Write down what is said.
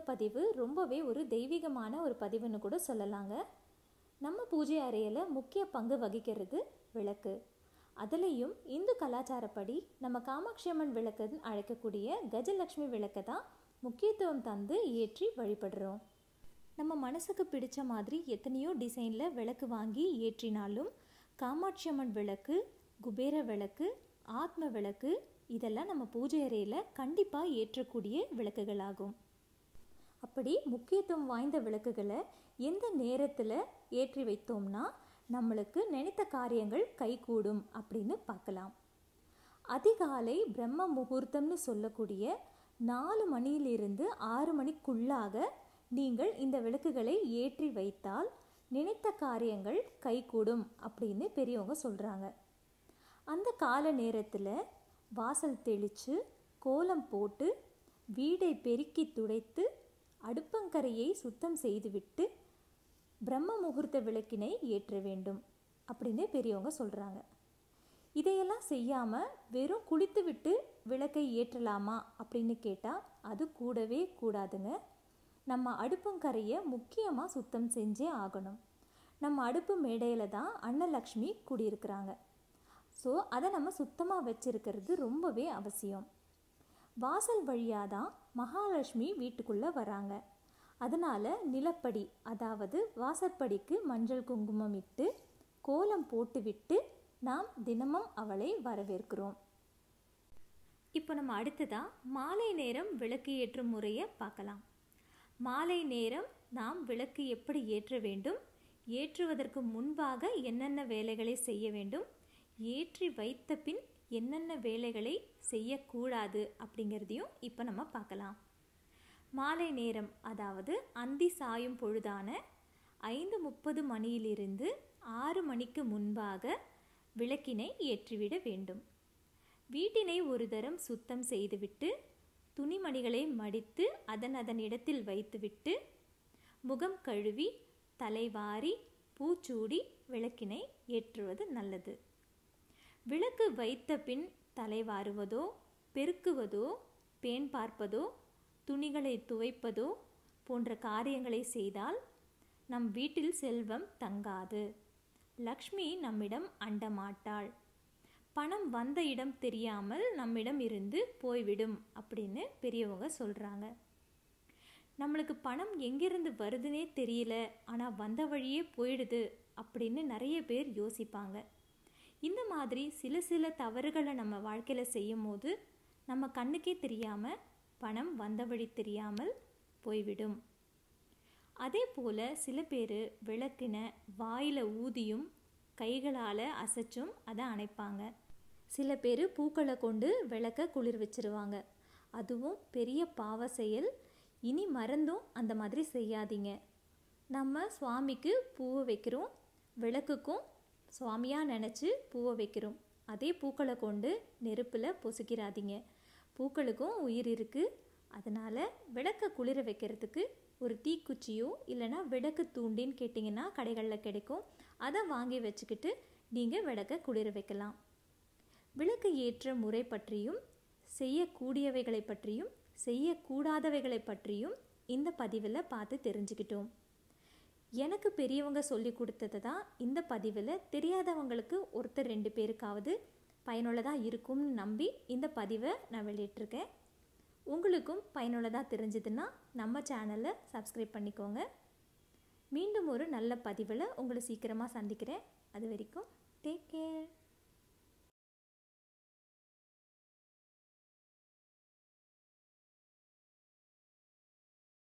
பதிவு ரொம்பவே ஒரு தெய்வீகமான ஒரு பதிவுன்னு கூட சொல்லலாங்க நம்ம பூஜை அறையில் முக்கிய பங்கு வகிக்கிறது விளக்கு அதுலேயும் இந்து கலாச்சாரப்படி நம்ம காமாட்சி அம்மன் விளக்குன்னு அழைக்கக்கூடிய கஜலக்ஷ்மி விளக்கை தான் முக்கியத்துவம் தந்து ஏற்றி வழிபடுறோம் நம்ம மனசுக்கு பிடிச்ச மாதிரி எத்தனையோ டிசைனில் விளக்கு வாங்கி ஏற்றினாலும் காமாட்சி அம்மன் விளக்கு குபேர விளக்கு ஆத்ம விளக்கு இதெல்லாம் நம்ம பூஜை அறையில் கண்டிப்பாக ஏற்றக்கூடிய விளக்குகளாகும் அப்படி முக்கியத்துவம் வாய்ந்த விளக்குகளை எந்த நேரத்தில் ஏற்றி வைத்தோம்னா நம்மளுக்கு நினைத்த காரியங்கள் கைகூடும் அப்படின்னு பார்க்கலாம் அதிகாலை பிரம்ம முகூர்த்தம்னு சொல்லக்கூடிய நாலு மணியிலிருந்து ஆறு மணிக்குள்ளாக நீங்கள் இந்த விளக்குகளை ஏற்றி வைத்தால் நினைத்த காரியங்கள் கைகூடும் அப்படின்னு பெரியவங்க சொல்கிறாங்க அந்த கால நேரத்தில் வாசல் தெளித்து கோலம் போட்டு வீடை பெருக்கி துடைத்து அடுப்பங்கரையை சுத்தம் செய்துவிட்டு பிரம்ம முகூர்த்த விளக்கினை ஏற்ற வேண்டும் அப்படின்னு பெரியவங்க சொல்கிறாங்க இதையெல்லாம் செய்யாமல் வெறும் குளித்து விட்டு விளக்கை ஏற்றலாமா அப்படின்னு கேட்டால் அது கூடவே கூடாதுங்க நம்ம அடுப்பங்கரையை முக்கியமாக சுத்தம் செஞ்சே ஆகணும் நம்ம அடுப்பு மேடையில் தான் அன்னலக்ஷ்மி குடியிருக்கிறாங்க ஸோ அதை நம்ம சுத்தமாக வச்சிருக்கிறது ரொம்பவே அவசியம் வாசல் வழியாக தான் மகாலட்சுமி வீட்டுக்குள்ளே வராங்க அதனால் நிலப்படி அதாவது வாசற்படிக்கு மஞ்சள் குங்குமம் இட்டு கோலம் போட்டுவிட்டு நாம் தினமும் அவளை வரவேற்கிறோம் இப்போ நம்ம அடுத்ததாக மாலை நேரம் விளக்கு ஏற்றும் முறையை பார்க்கலாம் மாலை நேரம் நாம் விளக்கு எப்படி ஏற்ற வேண்டும் ஏற்றுவதற்கு முன்பாக என்னென்ன வேலைகளை செய்ய வேண்டும் ஏற்றி வைத்த பின் என்னென்ன வேலைகளை செய்யக்கூடாது அப்படிங்கிறதையும் இப்போ நம்ம பார்க்கலாம் மாலை நேரம் அதாவது அந்தி சாயும் பொழுதான ஐந்து முப்பது மணியிலிருந்து ஆறு மணிக்கு முன்பாக விளக்கினை ஏற்றிவிட வேண்டும் வீட்டினை ஒரு தரம் சுத்தம் செய்துவிட்டு துணிமணிகளை மடித்து அதன் அதன் இடத்தில் வைத்துவிட்டு முகம் கழுவி தலைவாரி பூச்சூடி விளக்கினை ஏற்றுவது நல்லது விளக்கு வைத்த பின் தலைவாருவதோ பெருக்குவதோ பேன் பார்ப்பதோ துணிகளை துவைப்பதோ போன்ற காரியங்களை செய்தால் நம் வீட்டில் செல்வம் தங்காது லக்ஷ்மி நம்மிடம் அண்டமாட்டாள் பணம் வந்த இடம் தெரியாமல் நம்மிடம் இருந்து போய்விடும் அப்படின்னு பெரியவங்க சொல்கிறாங்க நம்மளுக்கு பணம் எங்கிருந்து வருதுன்னே தெரியல ஆனால் வந்த வழியே போயிடுது அப்படின்னு நிறைய பேர் யோசிப்பாங்க இந்த மாதிரி சில சில தவறுகளை நம்ம வாழ்க்கையில் செய்யும் போது நம்ம கண்ணுக்கே தெரியாமல் பணம் வந்த வழி தெரியாமல் போய்விடும் அதே போல் சில பேர் விளக்கின வாயில் ஊதியும் கைகளால் அசைச்சும் அதை அணைப்பாங்க சில பேர் பூக்களை கொண்டு விளக்க குளிர் வச்சிருவாங்க அதுவும் பெரிய பாவ செயல் இனி மறந்தும் அந்த மாதிரி செய்யாதீங்க நம்ம சுவாமிக்கு பூவை வைக்கிறோம் விளக்குக்கும் சுவாமியாக நினச்சி பூவை வைக்கிறோம் அதே பூக்களை கொண்டு நெருப்பில் பொசுக்கிறாதீங்க பூக்களுக்கும் உயிர் இருக்குது அதனால் விளக்க குளிர வைக்கிறதுக்கு ஒரு தீக்குச்சியோ இல்லைனா விளக்கு தூண்டின்னு கேட்டிங்கன்னா கடைகளில் கிடைக்கும் அதை வாங்கி வச்சுக்கிட்டு நீங்கள் விளக்க குளிர வைக்கலாம் விளக்கு ஏற்ற முறை பற்றியும் செய்யக்கூடியவைகளை பற்றியும் செய்யக்கூடாதவைகளை பற்றியும் இந்த பதிவில் பார்த்து தெரிஞ்சுக்கிட்டோம் எனக்கு பெரியவங்க சொல்லி கொடுத்தது தான் இந்த பதிவில் தெரியாதவங்களுக்கு ஒருத்தர் ரெண்டு பேருக்காவது பயனுள்ளதாக இருக்கும்னு நம்பி இந்த பதிவை நான் வெளியிட்டிருக்கேன் உங்களுக்கும் பயனுள்ளதாக தெரிஞ்சதுன்னா நம்ம சேனலை சப்ஸ்கிரைப் பண்ணிக்கோங்க மீண்டும் ஒரு நல்ல பதிவில் உங்களை சீக்கிரமாக சந்திக்கிறேன் அது வரைக்கும் டேக் கேர்